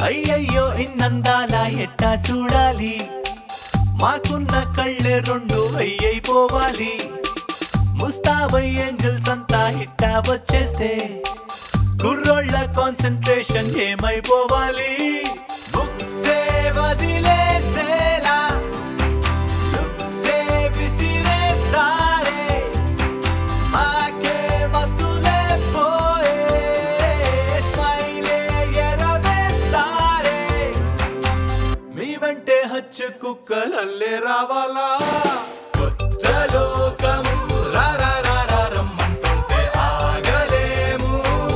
అయ్యయ్యో ఇన్నందాల ఎట్టా చూడాలి మాకున్న కళ్ళే రెండు అయ్యైపోవాలి ముస్తాబై ఏంజల్స్ అంతా ఇట్టా వచ్చేస్తే కుర్రోళ్ళ కాన్సన్ట్రేషన్ ఏమైపోవాలి బుక్సే వదిలేసేలా లుక్సే విసిరేస్తారే మాకే మత్తులే పోయే స్మైలే ఎరవేస్తారే మీ వెంటే హచ్చు కుక్కలల్లే రావాలా కొత్త లోకం రా రా రా రా రమ్మంటుంటే ఆగలేము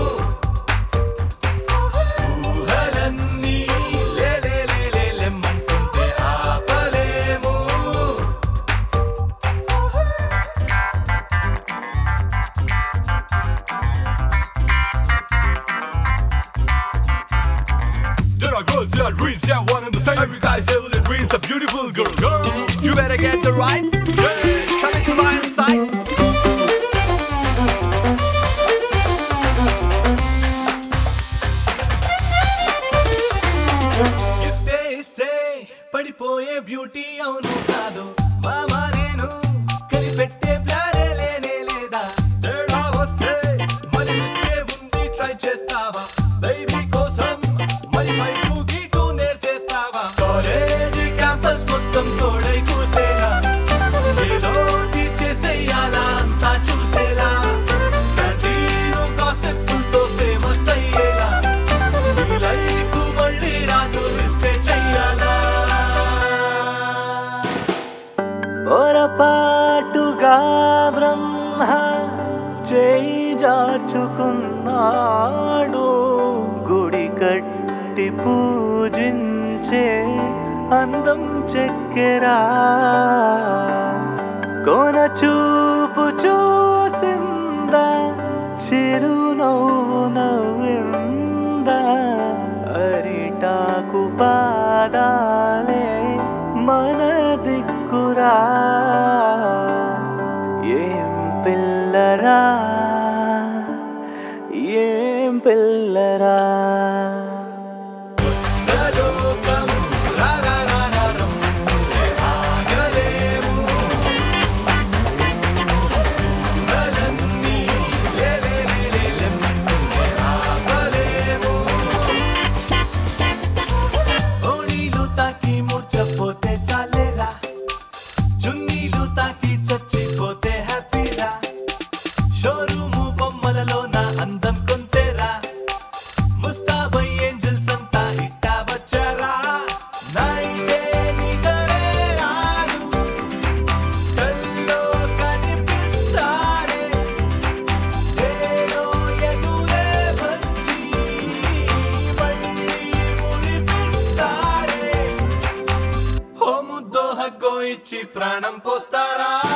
ఊహలన్నీ లే లే లే లే లెమ్మంటుంటే ఆపలేము There are girls, there are dreams, yeah, one and the same. Every guy's evil and dreams, a beautiful girl. Girl, you better get the right. Yeah, coming to line of sight. ఇస్తే ఇస్తే పడిపోయే beauty అవును కాదు మామా నేను కనిపెట్టే ప్లానే లేనే లేదా తేడా వస్తే మరి ఇస్తే ఉంది ట్రై చేస్తావా బేబీ కోసం మరి ఫైట్ గీటు నేర్చేస్తావా కాలేజీ క్యాంపస్ మొత్తం తోడై కూసేలా ఏదోటి చేసేయాలా అంతా చూసేలా క్యాంటీను కాన్సెప్ట్తో ఫేమస్ అయ్యేలా నీ లైఫ్ మళ్ళీ రాదు రిస్కే చెయ్యాలా పొరపాటుగా బ్రహ్మ చేయి జార్చుకున్నాడు గుడి కట్టి పూజించే అందం చెక్కెరా కోన చూపు చూసిందా చిరునవ్వు నవ్విందా అరిటాకు పాదాలే మన దిక్కురా ఏం పిల్లరా ఏం పిల్లరా ఓణీలు తాకి మూర్చపోతే చాలేరా చున్నీలు తాకి చచ్చిపోతే హ్యాపీరా షోరూము బొమ్మలలో నా అందం కొంతేరా ముస్తాబై ఏంజల్స్ అంతా ఇట్టా వచ్చారా నైటే నిదరే రాదు కల్లో కనిపిస్తారే ఏదో ఎదురే వచ్చి మళ్ళీ మురిపిస్తారే ఓ ముద్దో హగ్గో ఇచ్చి ప్రాణం పోస్తారా